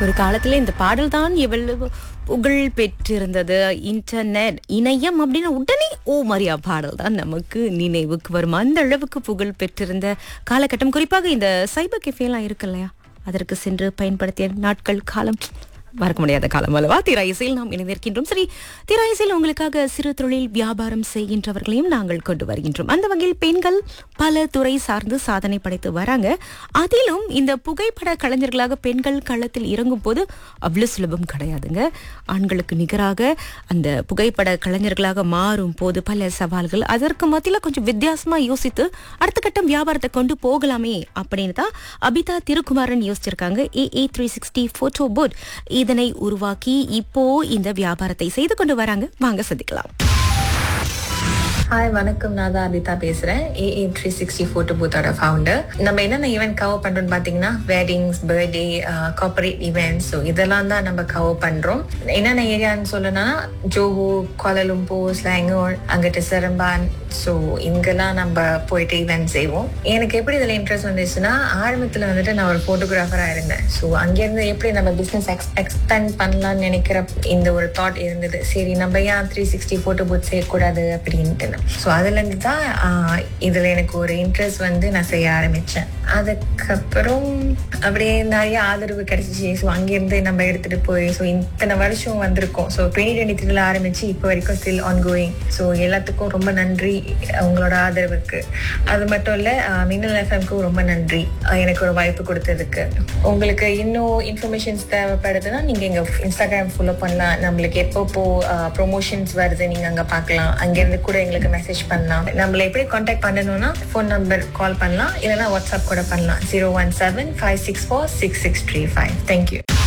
ஒரு காலத்துல இந்த பாடல் தான் எவ்வளவு புகழ் பெற்றிருந்தது இன்டர்நெட் இணையம் அப்படின்னா உடனே ஓ மரியா பாடல் தான் நமக்கு நினைவுக்கு வரும் அந்த அளவுக்கு புகழ் பெற்றிருந்த காலகட்டம் குறிப்பாக இந்த சைபர் கெஃபேலாம் இருக்கு இல்லையா அதற்கு சென்று பயன்படுத்திய நாட்கள் காலம் மறக்க முடியாத காலம் அல்லவா திராயிசையில் நாம் இணைந்திருக்கின்றோம் சரி திராயிசையில் உங்களுக்காக சிறு தொழில் வியாபாரம் செய்கின்றவர்களையும் நாங்கள் கொண்டு வருகின்றோம் அந்த வகையில் பெண்கள் பல துறை சார்ந்து சாதனை படைத்து வராங்க அதிலும் இந்த புகைப்பட கலைஞர்களாக பெண்கள் களத்தில் இறங்கும் போது அவ்வளவு சுலபம் கிடையாதுங்க ஆண்களுக்கு நிகராக அந்த புகைப்பட கலைஞர்களாக மாறும் போது பல சவால்கள் அதற்கு மத்தியில கொஞ்சம் வித்தியாசமா யோசித்து அடுத்த கட்டம் வியாபாரத்தை கொண்டு போகலாமே அப்படின்னு தான் அபிதா திருக்குமாரன் யோசிச்சிருக்காங்க A A three sixty photo booth இதனை உருவாக்கி இப்போ இந்த வியாபாரத்தை செய்து கொண்டு வராங்க வாங்க சந்திக்கலாம் ஹாய் வணக்கம் நான் தான் அபிதா பேசுறேன் ஏஏ த்ரீ சிக்ஸ்டி ஃபோட்டோ பூத்தோட ஃபவுண்டர் நம்ம என்னென்ன ஈவெண்ட் கவர் பண்றோம்னு பாத்தீங்கன்னா weddings birthday corporate events so இதெல்லாம் தான் நம்ம கவர் பண்றோம் என்னென்ன ஏரியான்னு சொல்லணும்னா ஜோஹோ கோலலும்போ ஸ்லாங்கோர் அங்கிட்டு செரம்பான் ஸோ இங்கெல்லாம் நம்ம போயிட்டு ஈவெண்ட் செய்வோம் எனக்கு எப்படி இதில் இன்ட்ரெஸ்ட் வந்துச்சுன்னா ஆரம்பத்தில் வந்துட்டு நான் ஒரு ஃபோட்டோகிராஃபராக இருந்தேன் ஸோ அங்கேருந்து எப்படி நம்ம பிஸ்னஸ் எக்ஸ் எக்ஸ்பேண்ட் பண்ணலாம்னு நினைக்கிற இந்த ஒரு தாட் இருந்தது சரி நம்ம ஏன் த்ரீ சிக்ஸ்டி ஃபோட்டோ பூத் செய்யக்கூடாது அப்படின்ட்டு ஸோ அதுலேருந்து தான் ஆஹ், இதுல எனக்கு ஒரு இன்ட்ரெஸ்ட் வந்து நான் செய்ய ஆரம்பிச்சேன் அதுக்கப்புறம் அப்படியே நிறைய ஆதரவு கிடைச்சிச்சு ஸோ அங்கேருந்து நம்ம எடுத்துட்டு போய் ஸோ இத்தனை வருஷம் வந்திருக்கோம் ஸோ டுவெண்ட்டி டுவெண்ட்டி த்ரீல ஆரம்பிச்சு இப்போ வரைக்கும் ஸ்டில் ஆன் கோயிங் ஸோ எல்லாத்துக்கும் ரொம்ப நன்றி உங்களோட ஆதரவுக்கு அது மட்டும் இல்லை மின்னல் எஃப்எம்க்கும் ரொம்ப நன்றி ஆஹ், எனக்கு ஒரு வாய்ப்பு கொடுத்ததுக்கு உங்களுக்கு இன்னும் இன்ஃபர்மேஷன்ஸ் தேவைப்படுதுன்னா நீங்க எங்க இன்ஸ்டாகிராம் ஃபாலோ பண்ணலாம் நம்மளுக்கு எப்பப்போ ப்ரொமோஷன்ஸ் வருது நீங்க அங்க பார்க்கலாம் அங்கிருந்து கூட எங்களுக்கு மெசேஜ் பண்ணலாம் நம்மள எப்படி காண்டாக்ட் பண்ணணும்னா ஃபோன் நம்பர் கால் பண்ணலாம் இல்லைன்னா வாட்ஸ்அப் கூட பண்ணலாம் zero one seven five six four six six three five thank you